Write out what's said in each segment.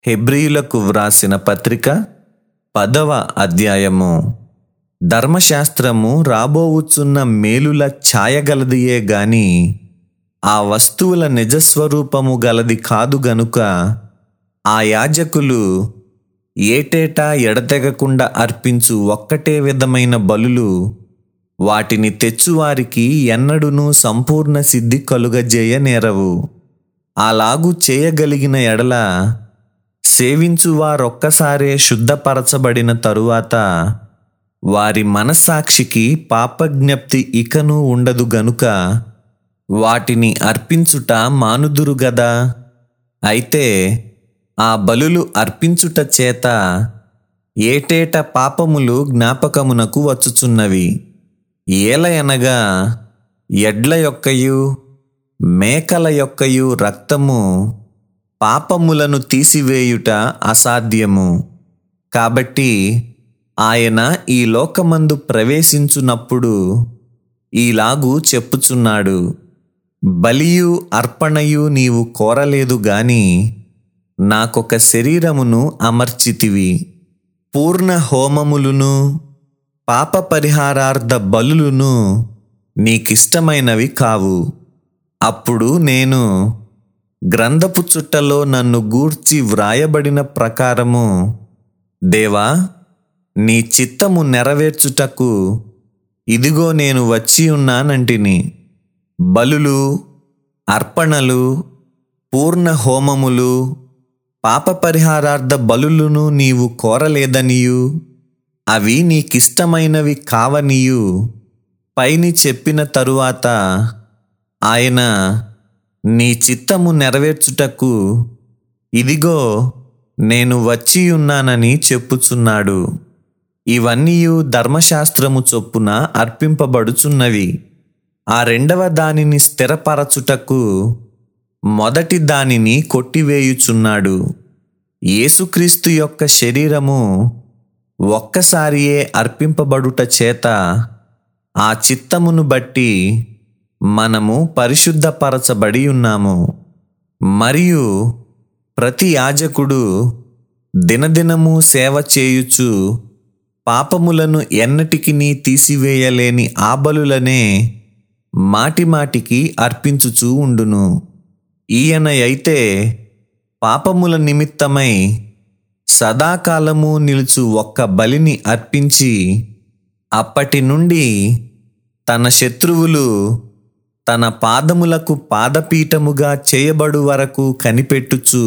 హెబ్రీయులకు వ్రాసిన పత్రిక పదవ అధ్యాయము ధర్మశాస్త్రము రాబోవుచున్న మేలుల ఛాయగలదియే గాని ఆ వస్తువుల నిజస్వరూపము గలది కాదు గనుక ఆ యాజకులు ఏటేటా ఎడతెగకుండా అర్పించు ఒక్కటే విధమైన బలులు వాటిని తెచ్చువారికి ఎన్నడునూ సంపూర్ణ సిద్ధి కలుగజేయ నేరవు అలాగు చేయగలిగిన ఎడల సేవించువారొక్కసారే శుద్ధపరచబడిన తరువాత వారి మనస్సాక్షికి పాపజ్ఞప్తి ఇకను ఉండదు గనుక వాటిని అర్పించుట మానుదురు గదా అయితే ఆ బలులు అర్పించుట చేత ఏటేట పాపములు జ్ఞాపకమునకు వచ్చుచున్నవి ఏలయనగా ఎడ్ల యొక్కయు మేకల యొక్కయు రక్తము పాపములను తీసివేయుట అసాధ్యము కాబట్టి ఆయన ఈ లోకమందు ప్రవేశించునప్పుడు ఈలాగు చెప్పుచున్నాడు బలియు అర్పణయు నీవు కోరలేదు గాని నాకొక శరీరమును అమర్చితివి పూర్ణ హోమములును పాప పరిహారార్థ బలులును నీకిష్టమైనవి కావు అప్పుడు నేను గ్రంథపు చుట్టలో నన్ను గూర్చి వ్రాయబడిన ప్రకారము దేవా నీ చిత్తము నెరవేర్చుటకు ఇదిగో నేను వచ్చి ఉన్నానంటిని బలులు అర్పణలు పూర్ణ హోమములు పాప పరిహారార్థ బలులను నీవు కోరలేదనియు అవి నీకిష్టమైనవి కావనియు పైని చెప్పిన తరువాత ఆయన నీ చిత్తము నెరవేర్చుటకు ఇదిగో నేను వచ్చి ఉన్నానని చెప్పుచున్నాడు ఇవన్నీ ధర్మశాస్త్రము చొప్పున అర్పింపబడుచున్నవి ఆ రెండవ దానిని స్థిరపరచుటకు మొదటి దానిని కొట్టివేయుచున్నాడు యేసుక్రీస్తు యొక్క శరీరము ఒక్కసారియే అర్పింపబడుట చేత ఆ చిత్తమును బట్టి మనము పరిశుద్ధపరచబడి ఉన్నాము మరియు ప్రతి యాజకుడు దినదినము సేవ చేయుచు పాపములను ఎన్నటికి తీసివేయలేని ఆబలులనే మాటిమాటికి అర్పించుచూ ఉండును ఈయన అయితే పాపముల నిమిత్తమై సదాకాలము నిలుచు ఒక్క బలిని అర్పించి అప్పటి నుండి తన శత్రువులు తన పాదములకు పాదపీఠముగా చేయబడు వరకు కనిపెట్టుచు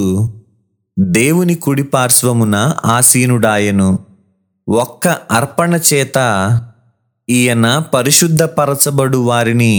దేవుని కుడి పార్శ్వమున ఆసీనుడాయను ఒక్క అర్పణ చేత ఈయన పరిశుద్ధపరచబడు వారిని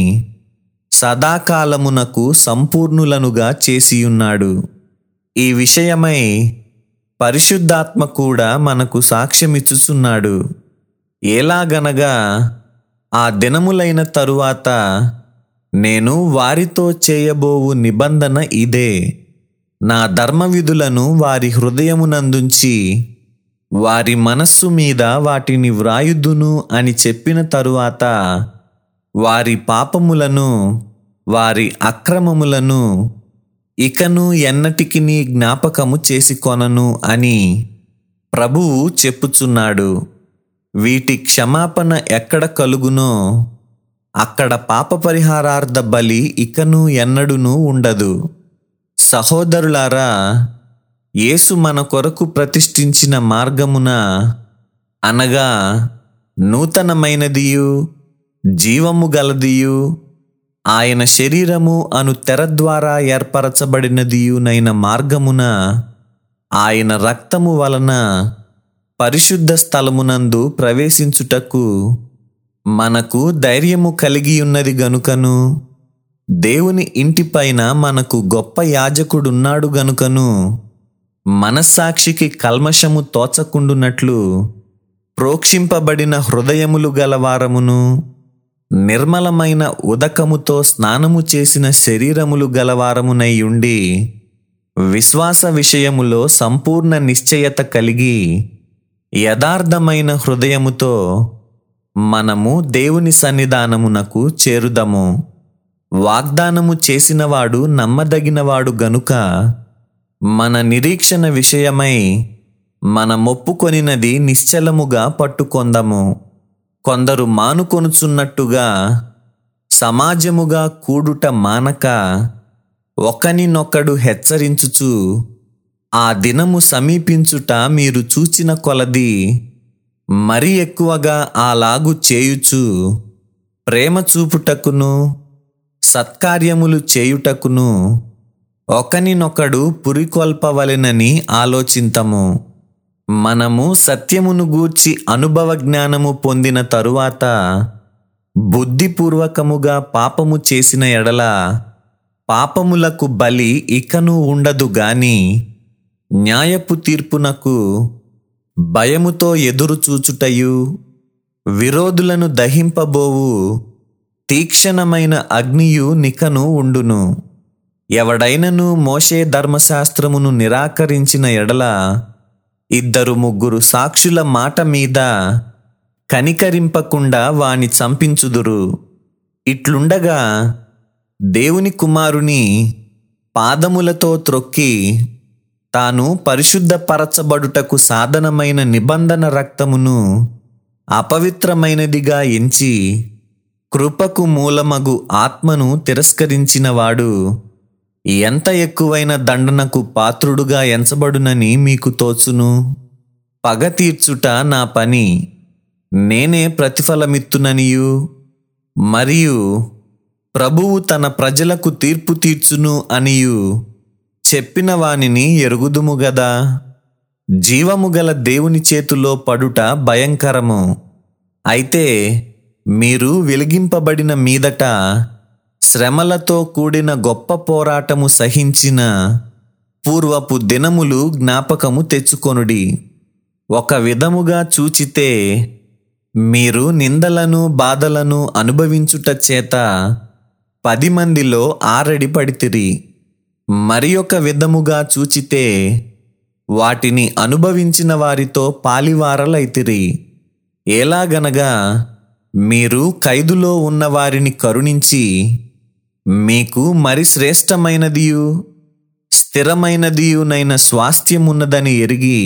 సదాకాలమునకు సంపూర్ణులనుగా చేసియున్నాడు ఈ విషయమై పరిశుద్ధాత్మ కూడా మనకు సాక్ష్యమిచ్చుచున్నాడు ఎలాగనగా ఆ దినములైన తరువాత నేను వారితో చేయబోవు నిబంధన ఇదే నా ధర్మవిధులను వారి హృదయమునందుంచి వారి మనస్సు మీద వాటిని వ్రాయుదును అని చెప్పిన తరువాత వారి పాపములను వారి అక్రమములను ఇకను ఎన్నటికి జ్ఞాపకము చేసుకొనను అని ప్రభువు చెప్పుచున్నాడు వీటి క్షమాపణ ఎక్కడ కలుగునో అక్కడ పాప పరిహారార్థ బలి ఇకను ఎన్నడునూ ఉండదు సహోదరులారా యేసు మన కొరకు ప్రతిష్ఠించిన మార్గమున అనగా నూతనమైనదియు జీవము గలదియు ఆయన శరీరము అను తెర ద్వారా ఏర్పరచబడినదియునైన మార్గమున ఆయన రక్తము వలన పరిశుద్ధ స్థలమునందు ప్రవేశించుటకు మనకు ధైర్యము కలిగి ఉన్నది గనుకను దేవుని ఇంటిపైన మనకు గొప్ప యాజకుడున్నాడు గనుకను మనస్సాక్షికి కల్మషము తోచకుండునట్లు ప్రోక్షింపబడిన హృదయములు గలవారమును నిర్మలమైన ఉదకముతో స్నానము చేసిన శరీరములు గలవారమునై ఉండి విశ్వాస విషయములో సంపూర్ణ నిశ్చయత కలిగి యథార్థమైన హృదయముతో మనము దేవుని సన్నిధానమునకు చేరుదము వాగ్దానము చేసినవాడు నమ్మదగినవాడు గనుక మన నిరీక్షణ విషయమై మనమొప్పుకొనినది నిశ్చలముగా పట్టుకొందము కొందరు మానుకొనుచున్నట్టుగా సమాజముగా కూడుట మానక ఒకనినొకడు హెచ్చరించుచు ఆ దినము సమీపించుట మీరు చూచిన కొలది మరి ఎక్కువగా అలాగు చేయుచు ప్రేమ చూపుటకును సత్కార్యములు చేయుటకును ఒకనినొకడు పురికొల్పవలెనని ఆలోచింతము మనము సత్యమును గూర్చి అనుభవ జ్ఞానము పొందిన తరువాత బుద్ధిపూర్వకముగా పాపము చేసిన ఎడల పాపములకు బలి ఇకను ఉండదు గాని న్యాయపు తీర్పునకు భయముతో ఎదురు చూచుటయు విరోధులను దహింపబోవు తీక్షణమైన అగ్నియు నికను ఉండును ఎవడైనను మోషే ధర్మశాస్త్రమును నిరాకరించిన ఎడల ఇద్దరు ముగ్గురు సాక్షుల మాట మీద కనికరింపకుండా వాని చంపించుదురు ఇట్లుండగా దేవుని కుమారుని పాదములతో త్రొక్కి తాను పరిశుద్ధపరచబడుటకు సాధనమైన నిబంధన రక్తమును అపవిత్రమైనదిగా ఎంచి కృపకు మూలమగు ఆత్మను తిరస్కరించినవాడు ఎంత ఎక్కువైన దండనకు పాత్రుడుగా ఎంచబడునని మీకు తోచును పగ తీర్చుట నా పని నేనే ప్రతిఫలమిత్తుననియు మరియు ప్రభువు తన ప్రజలకు తీర్పు తీర్చును అనియు చెప్పిన వానిని ఎరుగుదుము గదా జీవము గల దేవుని చేతిలో పడుట భయంకరము అయితే మీరు వెలిగింపబడిన మీదట శ్రమలతో కూడిన గొప్ప పోరాటము సహించిన పూర్వపు దినములు జ్ఞాపకము తెచ్చుకొనుడి ఒక విధముగా చూచితే మీరు నిందలను బాధలను అనుభవించుట చేత పది మందిలో ఆరడి పడితిరి మరి ఒక విధముగా చూచితే వాటిని అనుభవించిన వారితో పాలివారలైతిరి ఎలాగనగా మీరు ఖైదులో ఉన్న వారిని కరుణించి మీకు మరి శ్రేష్టమైనదియు స్థిరమైనదియునైన స్వాస్థ్యమున్నదని ఎరిగి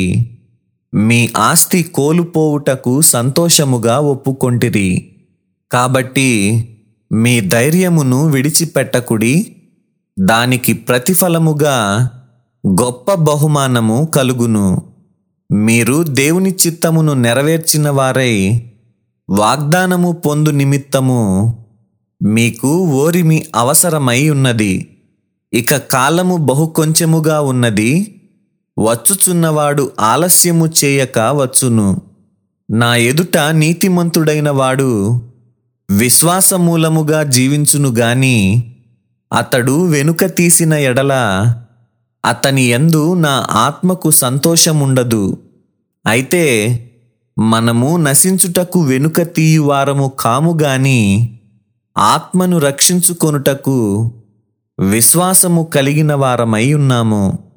మీ ఆస్తి కోలుపోవుటకు సంతోషముగా ఒప్పుకొంటిరి కాబట్టి మీ ధైర్యమును విడిచిపెట్టకుడి దానికి ప్రతిఫలముగా గొప్ప బహుమానము కలుగును మీరు దేవుని చిత్తమును నెరవేర్చిన వారై వాగ్దానము పొందు నిమిత్తము మీకు ఓరిమి అవసరమై ఉన్నది ఇక కాలము బహు కొంచెముగా ఉన్నది వచ్చుచున్నవాడు ఆలస్యము చేయక వచ్చును నా ఎదుట నీతిమంతుడైన వాడు విశ్వాసమూలముగా జీవించును గాని అతడు వెనుక తీసిన ఎడల అతని యందు నా ఆత్మకు సంతోషముండదు అయితే మనము నశించుటకు వెనుక తీయువారము కాము గాని ఆత్మను రక్షించుకొనుటకు విశ్వాసము కలిగిన వారమై ఉన్నాము